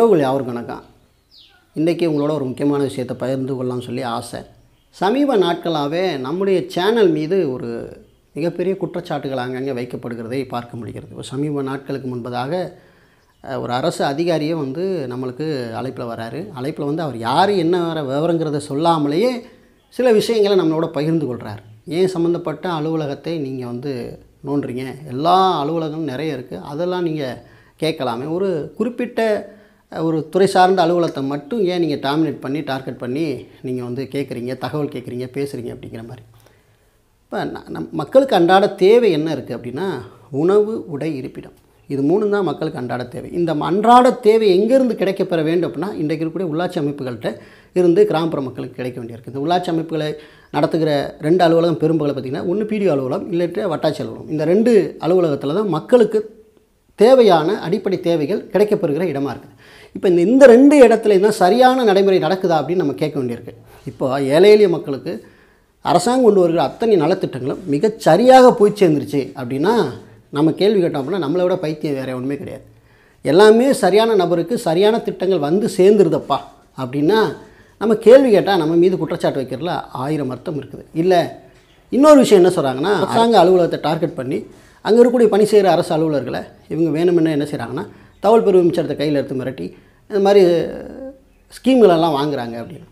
உறவுகள் யாவருக்கும் வணக்கம் இன்றைக்கி உங்களோட ஒரு முக்கியமான விஷயத்தை பகிர்ந்து கொள்ளலாம்னு சொல்லி ஆசை சமீப நாட்களாகவே நம்முடைய சேனல் மீது ஒரு மிகப்பெரிய குற்றச்சாட்டுகள் அங்கங்கே வைக்கப்படுகிறதை பார்க்க முடிகிறது ஒரு சமீப நாட்களுக்கு முன்பதாக அஹ், ஒரு அரசு அதிகாரியே வந்து நம்மளுக்கு அழைப்பில் வராரு அழைப்பில் வந்து அவர் யார் என்ன வர விவரங்கிறத சொல்லாமலேயே சில விஷயங்களை நம்மளோட பகிர்ந்து கொள்கிறார் ஏன் சம்மந்தப்பட்ட அலுவலகத்தை நீங்கள் வந்து நோண்டுறீங்க எல்லா அலுவலகங்களும் நிறைய இருக்குது அதெல்லாம் நீங்கள் கேட்கலாமே ஒரு குறிப்பிட்ட அஹ், ஒரு துறை சார்ந்த அலுவலகத்தை மட்டும் ஏன் நீங்கள் டாமினேட் பண்ணி டார்கெட் பண்ணி நீங்கள் வந்து கேட்குறீங்க தகவல் கேட்குறீங்க பேசுகிறீங்க அப்படிங்கிற மாதிரி இப்போ நம் மக்களுக்கு அன்றாட தேவை என்ன இருக்குது அப்படின்னா உணவு உடை இருப்பிடம் இது மூணு தான் மக்களுக்கு அன்றாட தேவை இந்த அன்றாட தேவை எங்கேருந்து கிடைக்கப்பெற வேண்டும் அப்படின்னா இன்றைக்கு இருக்கக்கூடிய உள்ளாட்சி அமைப்புகள்கிட்ட இருந்து கிராமப்புற மக்களுக்கு கிடைக்க வேண்டியிருக்கு இந்த உள்ளாட்சி அமைப்புகளை நடத்துகிற ரெண்டு அலுவலகம் பெரும்பகுதியில் பார்த்திங்கன்னா ஒன்று பிடிஓ அலுவலகம் இல்லாட்டி வட்டாட்சி அலுவலகம் இந்த ரெண்டு அலுவலகத்தில் தான் மக்களுக்கு தேவையான அடிப்படை தேவைகள் கிடைக்கப்பெறுகிற இடமா இருக்குது இப்போ இந்த இந்த ரெண்டு இடத்துல தான் சரியான நடைமுறை நடக்குதா அப்படின்னு நம்ம கேட்க வேண்டியிருக்கு இப்போ ஏழை எளிய மக்களுக்கு அரசாங்கம் கொண்டு வருகிற அத்தனை நலத்திட்டங்களும் மிகச் சரியாக போய் சேர்ந்துருச்சு அப்படின்னா நம்ம கேள்வி கேட்டோம் அப்படின்னா நம்மளை விட பைத்தியம் வேறு ஒன்றுமே கிடையாது எல்லாமே சரியான நபருக்கு சரியான திட்டங்கள் வந்து சேர்ந்துருதப்பா அப்படின்னா நம்ம கேள்வி கேட்டால் நம்ம மீது குற்றச்சாட்டு வைக்கிறதுல ஆயிரம் அர்த்தம் இருக்குது இல்லை இன்னொரு விஷயம் என்ன சொல்கிறாங்கன்னா அரசாங்க அலுவலகத்தை டார்கெட் பண்ணி அங்கே இருக்கக்கூடிய பணி செய்கிற அரசு அலுவலர்களை இவங்க வேணுமென்னு என்ன செய்கிறாங்கன்னா தகவல் பெறும் மிச்சத்தை கையில் எடுத்து மிரட்டி இந்த மாதிரி ஸ்கீம்களெல்லாம் வாங்குறாங்க அப்படின்னு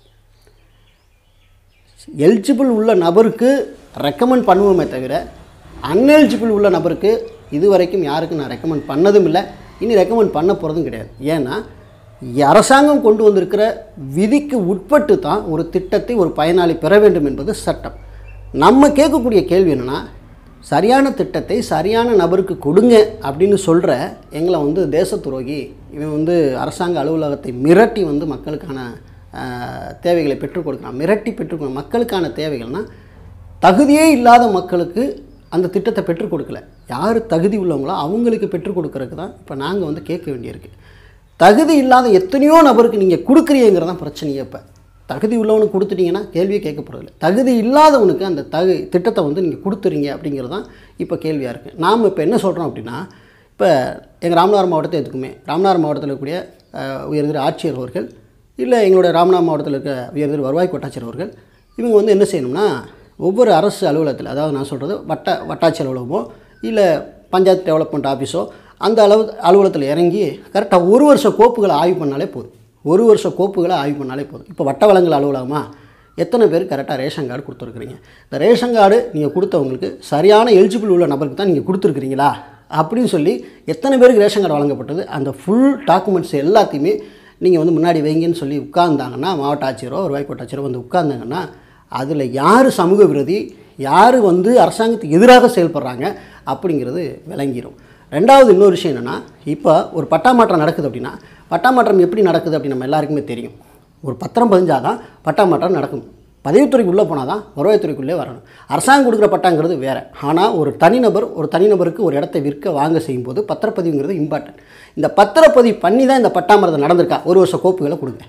எலிஜிபிள் உள்ள நபருக்கு ரெக்கமெண்ட் பண்ணுவோமே தவிர அன்எலிஜிபிள் உள்ள நபருக்கு இது வரைக்கும் யாருக்கும் நான் ரெக்கமெண்ட் பண்ணதும் இல்லை இனி ரெக்கமெண்ட் பண்ண போகிறதும் கிடையாது ஏன்னா அரசாங்கம் கொண்டு வந்திருக்கிற விதிக்கு உட்பட்டு தான் ஒரு திட்டத்தை ஒரு பயனாளி பெற வேண்டும் என்பது சட்டம் நம்ம கேட்கக்கூடிய கேள்வி என்னென்னா சரியான திட்டத்தை சரியான நபருக்கு கொடுங்க அப்படின்னு சொல்கிற எங்களை வந்து தேச துரோகி இவன் வந்து அரசாங்க அலுவலகத்தை மிரட்டி வந்து மக்களுக்கான ஆஹ், தேவைகளை பெற்றுக் கொடுக்குறான் மிரட்டி பெற்றுக் கொடு- மக்களுக்கான தேவைகள்னால் தகுதியே இல்லாத மக்களுக்கு அந்த திட்டத்தை பெற்றுக் கொடுக்கல யார் தகுதி உள்ளவங்களோ அவங்களுக்கு பெற்றுக் கொடுக்கறதுக்கு தான் இப்போ நாங்கள் வந்து கேட்க வேண்டியிருக்கு தகுதி இல்லாத எத்தனையோ நபருக்கு நீங்கள் கொடுக்குறீங்கிறது தான் பிரச்சனையே இப்போ தகுதி உள்ளவனுக்கு கொடுத்துட்டீங்கன்னா கேள்வியே கேட்கப்படுறதில்ல தகுதி இல்லாதவனுக்கு அந்த தகு திட்டத்தை வந்து நீங்கள் கொடுத்துறீங்க அப்படிங்கிறது தான் இப்போ கேள்வியாக இருக்குது நாம் இப்போ என்ன சொல்கிறோம் அப்படின்னா இப்போ எங்கள் ராமநாதபுரம் மாவட்டத்தை எதுக்குமே ராமநாதபுரம் மாவட்டத்தில் இருக்கக்கூடிய அஹ், உயர்திரு ஆட்சியர் அவர்கள் இல்லை எங்களுடைய ராமநாதபுரம் மாவட்டத்தில் இருக்க உயர்திரு வருவாய் கோட்டாட்சியர் அவர்கள் இவங்க வந்து என்ன செய்யணும்னா ஒவ்வொரு அரசு அலுவலகத்தில் அதாவது நான் சொல்கிறது வட்ட வட்டாட்சி அலுவலகமோ இல்லை பஞ்சாயத்து டெவலப்மெண்ட் ஆஃபீஸோ அந்த அளவு அலுவலகத்தில் இறங்கி கரெக்டாக ஒரு வருஷ கோப்புகளை ஆய்வு பண்ணாலே போதும் ஒரு வருஷ கோப்புகளை ஆய்வு பண்ணாலே போதும் இப்போ வட்ட வளங்கள் அலுவலகமா எத்தனை பேர் கரெக்டாக ரேஷன் கார்டு கொடுத்துருக்குறீங்க இந்த ரேஷன் கார்டு நீங்கள் கொடுத்தவங்களுக்கு சரியான எலிஜிபிள் உள்ள நபருக்கு தான் நீங்கள் கொடுத்துருக்குறீங்களா அப்படின்னு சொல்லி எத்தனை பேருக்கு ரேஷன் கார்டு வழங்கப்பட்டது அந்த ஃபுல் டாக்குமெண்ட்ஸ் எல்லாத்தையுமே நீங்கள் வந்து முன்னாடி வைங்கன்னு சொல்லி உட்கார்ந்தாங்கன்னா மாவட்ட ஆட்சியரோ வருவாய் கோட்டாட்சியரோ வந்து உட்கார்ந்தாங்கன்னா அதில் யார் சமூக விரோதி யார் வந்து அரசாங்கத்துக்கு எதிராக செயல்படுறாங்க அப்படிங்கிறது விளங்கிடும் ரெண்டாவது இன்னொரு விஷயம் என்னென்னா இப்போ ஒரு பட்டா மாற்றம் நடக்குது அப்படின்னா பட்டா மாற்றம் எப்படி நடக்குது அப்படின்னு நம்ம எல்லாருக்குமே தெரியும் ஒரு பத்திரம் பதிஞ்சால் தான் பட்டா மாற்றம் நடக்கும் பதிவுத்துறைக்கு உள்ளே போனால் தான் வருவாய்த்துறைக்குள்ளே வரணும் அரசாங்கம் கொடுக்குற பட்டாங்கிறது வேறு ஆனால் ஒரு தனிநபர் ஒரு தனிநபருக்கு ஒரு இடத்தை விற்க வாங்க செய்யும்போது பத்திரப்பதிவுங்கிறது இம்பார்ட்டன்ட் இந்த பத்திரப்பதிவு பண்ணி தான் இந்த பட்டா மரத்தை நடந்திருக்கா ஒரு வருஷ கோப்புகளை கொடுங்க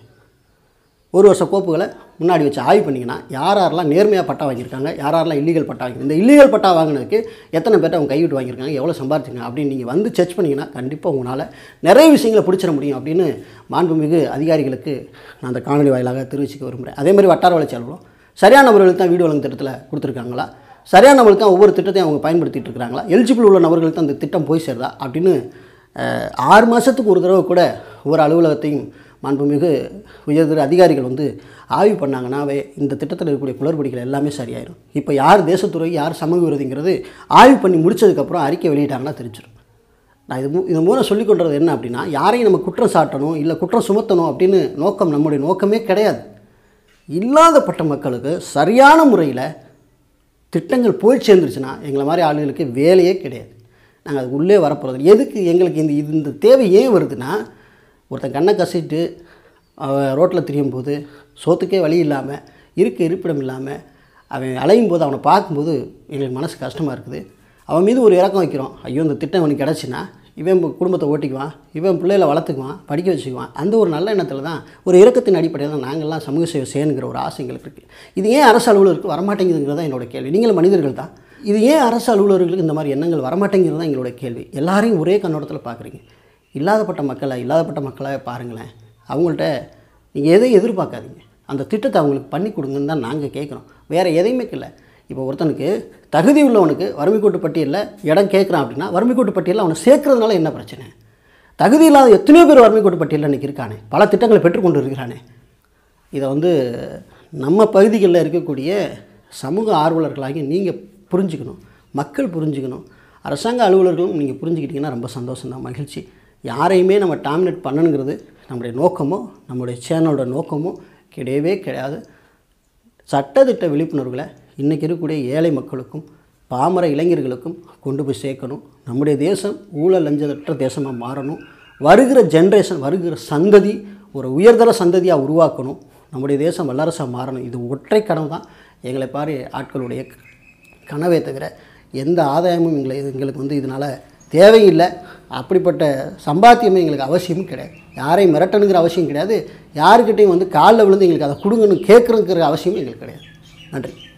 ஒரு வருஷ கோப்புகளை முன்னாடி வச்சு ஆய்வு பண்ணிங்கன்னா யார் யாரெல்லாம் நேர்மையாக பட்டா வாங்கியிருக்காங்க யார் யாரெல்லாம் இல்லீகல் பட்டா வாங்கி இந்த இல்லீகல் பட்டா வாங்கினதுக்கு எத்தனை பேர்ட்ட அவங்க கைவிட்டு வாங்கியிருக்காங்க எவ்வளோ சம்பாரிச்சிங்க அப்படின்னு நீங்கள் வந்து செக் பண்ணிங்கன்னா கண்டிப்பாக உங்களால் நிறைய விஷயங்களை பிடிச்சிட முடியும் அப்படின்னு மாண்புமிகு அதிகாரிகளுக்கு நான் அந்த காணொலி வாயிலாக தெரிவிச்சுக்க விரும்புகிறேன் அதே மாதிரி வட்டார வளர்ச்சி அலுவலகம் சரியான நபர்களுக்கு தான் வீடு வழங்கும் திட்டத்தில் கொடுத்துருக்காங்களா சரியான நபர்களுக்கு தான் ஒவ்வொரு திட்டத்தையும் அவங்க பயன்படுத்திட்டு இருக்கிறாங்களா எலிஜிபிள் உள்ள நபர்களுக்கு தான் அந்த திட்டம் போய் சேருதா அப்படின்னு அஹ், ஆறு மாதத்துக்கு ஒரு தடவை கூட ஒவ்வொரு அலுவலகத்தையும் மாண்புமிகு உயர்திரு அதிகாரிகள் வந்து ஆய்வு பண்ணாங்கன்னாவே இந்த திட்டத்தில் இருக்கக்கூடிய குளறுபடிகள் எல்லாமே சரியாயிடும் இப்போ யார் தேசத்துறை யார் சமூக விரோதிங்கிறது ஆய்வு பண்ணி முடிச்சதுக்கப்புறம் அறிக்கை வெளியிட்டாங்கன்னா தெரிஞ்சிடும் நான் இது மூ- இது மூலம் சொல்லிக் கொண்டது என்ன அப்படின்னா யாரையும் நம்ம குற்றம் சாட்டணும் இல்லை குற்றம் சுமத்தணும் அப்படின்னு நோக்கம் நம்முடைய நோக்கமே கிடையாது இல்லாதப்பட்ட மக்களுக்கு சரியான முறையில் திட்டங்கள் போய் சேர்ந்துருச்சுன்னா எங்களை மாதிரி ஆளுகளுக்கு வேலையே கிடையாது நாங்கள் அதுக்கு உள்ளே வரப்போகிறது எதுக்கு எங்களுக்கு இந்த இது இந்த தேவை ஏன் வருதுன்னா ஒருத்தன் கண்ணை கசிட்டு ரோட்டில் திரியும் போது சோத்துக்கே வழி இல்லாமல் இருக்க இருப்பிடம் இல்லாமல் அவன் அலையும் போது அவனை பார்க்கும்போது எங்களுக்கு மனசு கஷ்டமாக இருக்குது அவன் மீது ஒரு இறக்கம் வைக்கிறோம் ஐயோ இந்த திட்டம் அவனுக்கு கிடச்சின்னா இவன் பு- குடும்பத்தை ஓட்டிக்குவான் இவன் பிள்ளைகளை வளர்த்துக்குவான் படிக்க வச்சுக்குவான் அந்த ஒரு நல்ல எண்ணத்தில் தான் ஒரு இறக்கத்தின் அடிப்படையில் தான் நாங்கள்லாம் சமூக சேவை செய்யணுங்கிற ஒரு ஆசை எங்களுக்கு இருக்குது இது ஏன் அரசு அலுவலருக்கு வரமாட்டேங்குதுங்கிறது தான் என்னோட கேள்வி நீங்களும் மனிதர்கள் தான் இது ஏன் அரசு அலுவலர்களுக்கு இந்த மாதிரி எண்ணங்கள் வரமாட்டேங்கிறது தான் எங்களோட கேள்வி எல்லாரையும் ஒரே கண்ணோட்டத்தில் பார்க்குறீங்க இல்லாதப்பட்ட மக்களை இல்லாதப்பட்ட மக்களை பாருங்களேன் அவங்கள்ட்ட நீங்கள் எதையும் எதிர்பார்க்காதீங்க அந்த திட்டத்தை அவங்களுக்கு பண்ணி கொடுங்கன்னு தான் நாங்கள் கேட்குறோம் வேறு எதையுமே இல்லை இப்போ ஒருத்தனுக்கு தகுதி உள்ளவனுக்கு வறுமைக்கோட்டு பட்டியலில் இடம் கேட்குறான் அப்படின்னா வறுமைக்கோட்டு பட்டியலில் அவனை சேர்க்கறதுனால என்ன பிரச்சனை தகுதி இல்லாத எத்தனையோ பேர் வறுமைக்கோட்டு பட்டியலில் இன்றைக்கி இருக்கானே பல திட்டங்களை பெற்றுக்கொண்டு இருக்கிறானே இதை வந்து நம்ம பகுதிகளில் இருக்கக்கூடிய சமூக ஆர்வலர்களாகி நீங்கள் புரிஞ்சுக்கணும் மக்கள் புரிஞ்சுக்கணும் அரசாங்க அலுவலர்களும் நீங்கள் புரிஞ்சுக்கிட்டிங்கன்னா ரொம்ப சந்தோஷம் மகிழ்ச்சி யாரையுமே நம்ம டாமினேட் பண்ணணுங்கிறது நம்முடைய நோக்கமோ நம்முடைய சேனலோட நோக்கமோ கிடையவே கிடையாது சட்டத்திட்ட விழிப்புணர்வுகளை இன்றைக்கி இருக்கக்கூடிய ஏழை மக்களுக்கும் பாமர இளைஞர்களுக்கும் கொண்டு போய் சேர்க்கணும் நம்முடைய தேசம் ஊழல் லஞ்சமற்ற தேசமாக மாறணும் வருகிற ஜென்ரேஷன் வருகிற சந்ததி ஒரு உயர்தர சந்ததியாக உருவாக்கணும் நம்முடைய தேசம் வல்லரசாக மாறணும் இது ஒற்றை கனவு தான் எங்களை பாரு ஆட்களுடைய கனவே தவிர எந்த ஆதாயமும் எங்களை எங்களுக்கு வந்து இதனால் தேவையில்லை அப்படிப்பட்ட சம்பாத்தியமே எங்களுக்கு அவசியமும் கிடையாது யாரையும் மிரட்டணுங்கிற அவசியம் கிடையாது யாருக்கிட்டையும் வந்து காலில் விழுந்து எங்களுக்கு அதை கொடுங்கன்னு கேட்குறங்கிற அவசியமும் எங்களுக்கு கிடையாது நன்றி